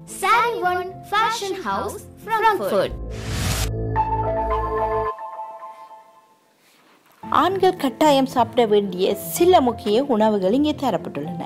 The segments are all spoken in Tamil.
Sari One Fashion House, Frankfurt. ஆண்கள் கட்டாயம் சாப்பிட வேண்டிய சில முக்கிய உணவுகள் இங்கே தரப்பட்டுள்ளன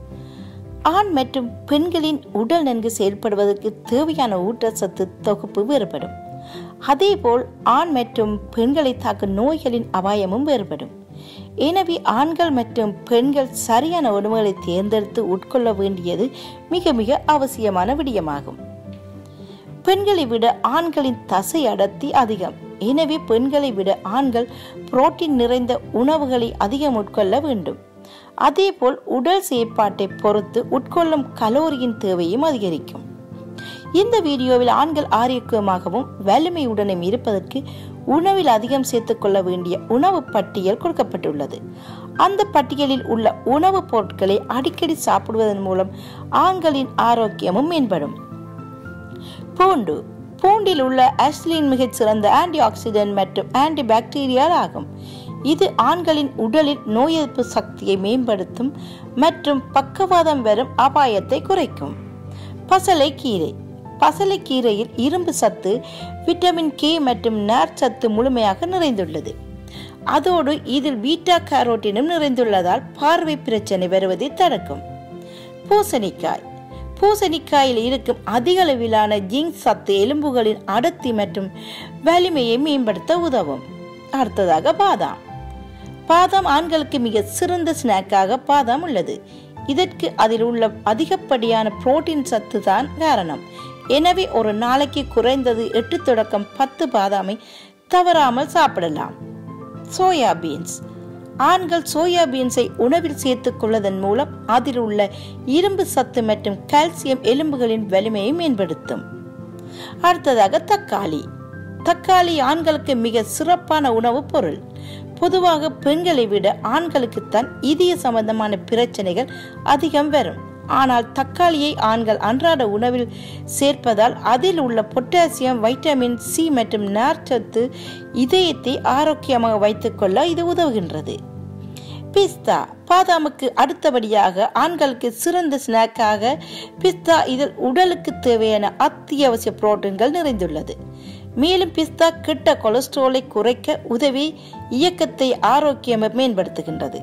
ஆண் மற்றும் பெண்களின் உடல் நன்கு செயல்படுவதற்கு தேவையான ஊட்டச்சத்து தொகுப்பு வேறுபடும் அதேபோல் ஆண் மற்றும் பெண்களை தாக்கும் நோய்களின் அபாயமும் வேறுபடும் எனவே ஆண்கள் மற்றும் பெண்கள் சரியான உணவுகளை தேர்ந்தெடுத்து உட்கொள்ள வேண்டியது மிக மிக அவசியமான விடயமாகும் பெண்களை விட ஆண்களின் தசை அடர்த்தி அதிகம் எனவே பெண்களை விட ஆண்கள் புரோட்டீன் நிறைந்த உணவுகளை அதிகம் உட்கொள்ள வேண்டும் அதேபோல் உடல் செயற்பாட்டை பொறுத்து உட்கொள்ளும் கலோரியின் தேவையும் அதிகரிக்கும் இந்த வீடியோவில் ஆண்கள் ஆரோக்கியமாகவும் வலிமையுடனும் இருப்பதற்கு உணவில் அதிகம் சேர்த்துக்கொள்ள வேண்டிய உணவு பட்டியல் கொடுக்கப்பட்டுள்ளது அந்த பட்டியலில் உள்ள உணவுப் பொருட்களை அடிக்கடி சாப்பிடுவதன் மூலம் ஆண்களின் ஆரோக்கியமும் மேம்படும் பூண்டு பூண்டில் உள்ள அஸ்லின் மிகச் சிறந்த ஆன்டி ஆக்சிடென்ட் மற்றும் ஆன்டி பாக்டீரியால் ஆகும் இது ஆண்களின் உடலில் நோய் எதிர்ப்பு சக்தியை மேம்படுத்தும் மற்றும் பக்கவாதம் வரும் அபாயத்தை குறைக்கும் பசலை கீரை பசலைக்கீரையில் இரும்பு சத்து விட்டமின் கே மற்றும் நார்ச்சத்து முழுமையாக நிறைந்துள்ளது அதோடு இதில் பீட்டா கேரோட்டினும் நிறைந்துள்ளதால் பார்வை பிரச்சனை வருவதை தடுக்கும் பூசணிக்காய் பூசணிக்காயில் இருக்கும் அதிக அளவிலான ஜிங்க் சத்து எலும்புகளின் அடர்த்தி மற்றும் வலிமையை மேம்படுத்த உதவும் அடுத்ததாக பாதாம் பாதாம் ஆண்களுக்கு மிக சிறந்த ஸ்நாக்காக பாதாம் உள்ளது இதற்கு அதில் உள்ள அதிகப்படியான புரோட்டீன் சத்து தான் காரணம் எனவே ஒரு நாளைக்கு குறைந்தது எட்டு தொடக்கம் பத்து பாதாமை தவறாமல் சாப்பிடலாம் சோயா பீன்ஸ் ஆண்கள் சோயா பீன்ஸை உணவில் சேர்த்துக் கொள்வதன் மூலம் அதில் உள்ள இரும்பு சத்து மற்றும் கால்சியம் எலும்புகளின் வலிமையை மேம்படுத்தும் அடுத்ததாக தக்காளி தக்காளி ஆண்களுக்கு மிக சிறப்பான உணவுப் பொருள் பொதுவாக பெண்களை விட ஆண்களுக்குத்தான் இதய சம்பந்தமான பிரச்சனைகள் அதிகம் வரும் ஆனால் தக்காளியை ஆண்கள் அன்றாட உணவில் சேர்ப்பதால் அதில் உள்ள பொட்டாசியம் வைட்டமின் சி மற்றும் நார்ச்சத்து இதயத்தை ஆரோக்கியமாக வைத்துக்கொள்ள இது உதவுகின்றது பிஸ்தா பாதாமுக்கு அடுத்தபடியாக ஆண்களுக்கு சிறந்த ஸ்நாக்காக பிஸ்தா இதில் உடலுக்கு தேவையான அத்தியாவசிய புரோட்டீன்கள் நிறைந்துள்ளது மேலும் பிஸ்தா கிட்ட கொலஸ்ட்ராலை குறைக்க உதவி இயக்கத்தை ஆரோக்கியம் மேம்படுத்துகின்றது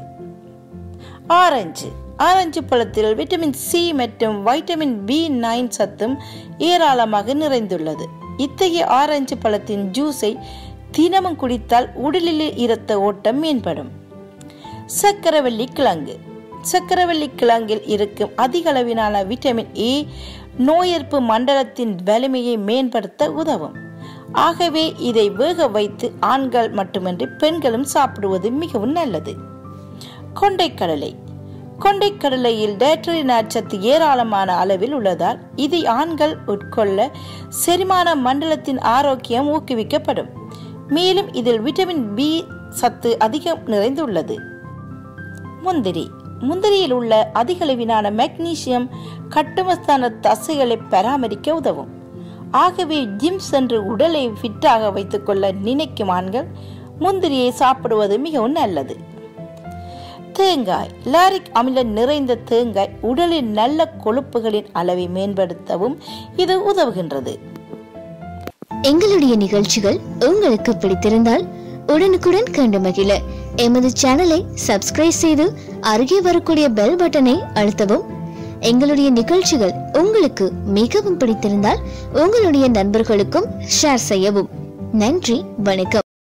ஆரஞ்சு ஆரஞ்சு பழத்தில் விட்டமின் சி மற்றும் வைட்டமின் பி நைன் சத்தும் ஏராளமாக நிறைந்துள்ளது இத்தகைய ஆரஞ்சு பழத்தின் ஜூஸை தினமும் குடித்தால் உடலில் இரத்த ஓட்டம் மேம்படும் சக்கரவள்ளி கிழங்கு சக்கரவள்ளி கிழங்கில் இருக்கும் அதிக அளவிலான விட்டமின் ஏ நோய் எதிர்ப்பு மண்டலத்தின் வலிமையை மேம்படுத்த உதவும் ஆகவே இதை வேக வைத்து ஆண்கள் மட்டுமின்றி பெண்களும் சாப்பிடுவது மிகவும் நல்லது கொண்டைக்கடலை கொண்டைக்கடலையில் டேட்டரி நார்ச்சத்து ஏராளமான அளவில் உள்ளதால் இதை ஆண்கள் உட்கொள்ள செரிமான மண்டலத்தின் ஆரோக்கியம் ஊக்குவிக்கப்படும் மேலும் இதில் விட்டமின் பி சத்து அதிகம் நிறைந்துள்ளது முந்திரி முந்திரியில் உள்ள அதிக அளவிலான மெக்னீசியம் கட்டுமஸ்தான தசைகளை பராமரிக்க உதவும் ஆகவே ஜிம் சென்று உடலை ஃபிட்டாக வைத்துக்கொள்ள நினைக்கும் ஆண்கள் முந்திரியை சாப்பிடுவது மிகவும் நல்லது தேங்காய் லாரிக் அமிலம் நிறைந்த தேங்காய் உடலின் நல்ல கொழுப்புகளின் அளவை மேம்படுத்தவும் இது உதவுகின்றது எங்களுடைய நிகழ்ச்சிகள் உங்களுக்கு பிடித்திருந்தால் உடனுக்குடன் கண்டு மகிழ எமது சேனலை சப்ஸ்கிரைப் செய்து அருகே வரக்கூடிய பெல் பட்டனை அழுத்தவும் எங்களுடைய நிகழ்ச்சிகள் உங்களுக்கு மிகவும் பிடித்திருந்தால் உங்களுடைய நண்பர்களுக்கும் ஷேர் செய்யவும் நன்றி வணக்கம்